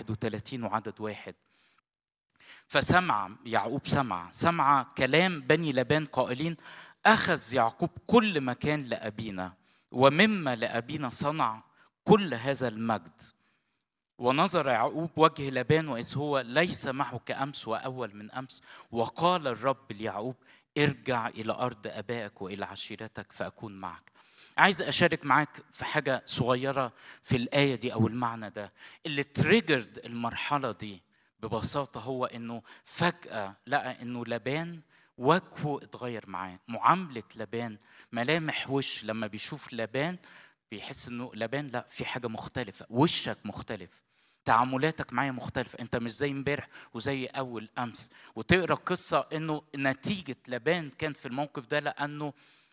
31 وعدد واحد فسمع يعقوب سمع سمع كلام بني لبان قائلين أخذ يعقوب كل مكان لأبينا ومما لأبينا صنع كل هذا المجد ونظر يعقوب وجه لبان وإذ هو ليس معه كأمس وأول من أمس وقال الرب ليعقوب ارجع إلى أرض أبائك وإلى عشيرتك فأكون معك عايز أشارك معاك في حاجة صغيرة في الآية دي أو المعنى ده اللي تريجرد المرحلة دي ببساطة هو إنه فجأة لقى إنه لبان وجهه اتغير معاه معاملة لبان ملامح وش لما بيشوف لبان بيحس انه لبان لا في حاجه مختلفه وشك مختلف تعاملاتك معايا مختلفة أنت مش زي امبارح وزي أول أمس وتقرأ قصة أنه نتيجة لبان كان في الموقف ده لأنه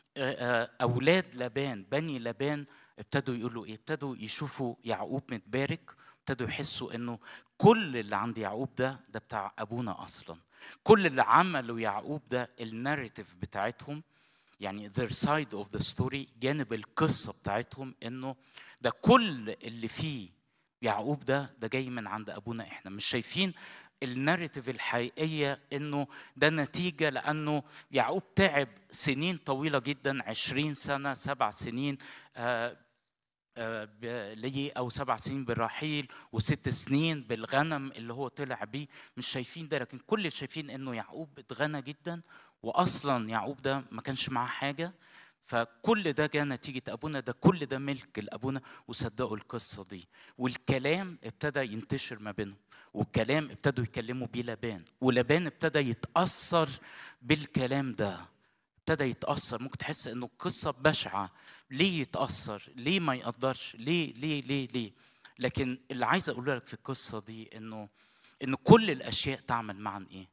أولاد لبان بني لبان ابتدوا يقولوا إيه ابتدوا يشوفوا يعقوب متبارك ابتدوا يحسوا أنه كل اللي عند يعقوب ده ده بتاع أبونا أصلا كل اللي عمله يعقوب ده الناريتيف بتاعتهم يعني their side of the story جانب القصة بتاعتهم انه ده كل اللي فيه يعقوب ده ده جاي من عند ابونا احنا مش شايفين الناريتيف الحقيقية انه ده نتيجة لانه يعقوب تعب سنين طويلة جدا عشرين سنة سبع سنين آه ليه او سبع سنين بالرحيل وست سنين بالغنم اللي هو طلع بيه مش شايفين ده لكن كل اللي شايفين انه يعقوب اتغنى جدا واصلا يعقوب ده ما كانش معاه حاجه فكل ده جاء نتيجة أبونا ده كل ده ملك لأبونا وصدقوا القصة دي والكلام ابتدى ينتشر ما بينهم والكلام ابتدوا يكلموا بيه لبان ولبان ابتدى يتأثر بالكلام ده ابتدى يتأثر ممكن تحس إنه القصة بشعة ليه يتأثر ليه ما يقدرش ليه ليه ليه ليه لكن اللي عايز أقوله لك في القصة دي إنه إن كل الأشياء تعمل معا إيه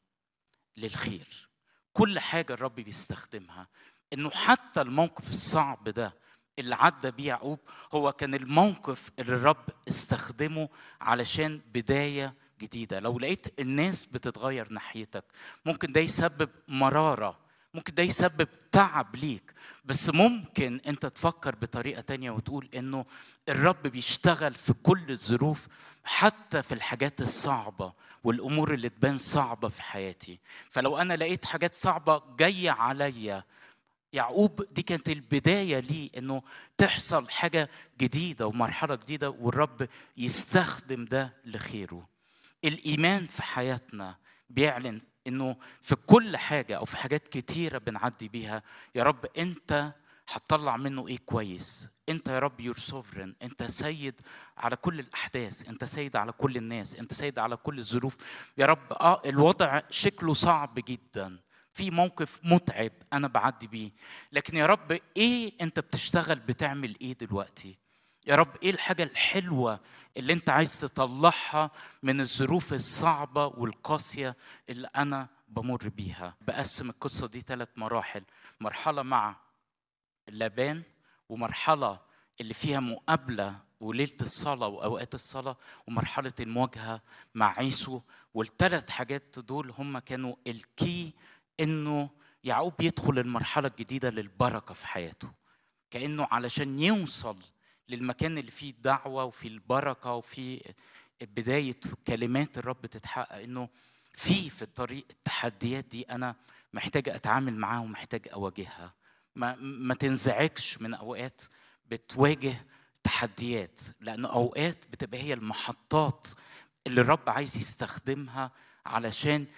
للخير كل حاجة الرب بيستخدمها انه حتى الموقف الصعب ده اللي عدى بيه يعقوب هو كان الموقف اللي الرب استخدمه علشان بداية جديدة لو لقيت الناس بتتغير ناحيتك ممكن ده يسبب مرارة ممكن ده يسبب تعب ليك بس ممكن انت تفكر بطريقة تانية وتقول انه الرب بيشتغل في كل الظروف حتى في الحاجات الصعبة والامور اللي تبان صعبة في حياتي فلو انا لقيت حاجات صعبة جاية عليا يعقوب دي كانت البدايه ليه انه تحصل حاجه جديده ومرحله جديده والرب يستخدم ده لخيره الايمان في حياتنا بيعلن انه في كل حاجه او في حاجات كتيره بنعدي بيها يا رب انت هتطلع منه ايه كويس انت يا رب يور سوفرن انت سيد على كل الاحداث انت سيد على كل الناس انت سيد على كل الظروف يا رب اه الوضع شكله صعب جدا في موقف متعب انا بعدي بيه لكن يا رب ايه انت بتشتغل بتعمل ايه دلوقتي يا رب ايه الحاجه الحلوه اللي انت عايز تطلعها من الظروف الصعبه والقاسيه اللي انا بمر بيها بقسم القصه دي ثلاث مراحل مرحله مع لبان ومرحله اللي فيها مقابله وليله الصلاه واوقات الصلاه ومرحله المواجهه مع عيسو والثلاث حاجات دول هم كانوا الكي انه يعقوب يدخل المرحله الجديده للبركه في حياته كانه علشان يوصل للمكان اللي فيه الدعوه وفي البركه وفي بدايه كلمات الرب تتحقق انه في في الطريق التحديات دي انا محتاج اتعامل معاها ومحتاج اواجهها ما ما تنزعجش من اوقات بتواجه تحديات لان اوقات بتبقى هي المحطات اللي الرب عايز يستخدمها علشان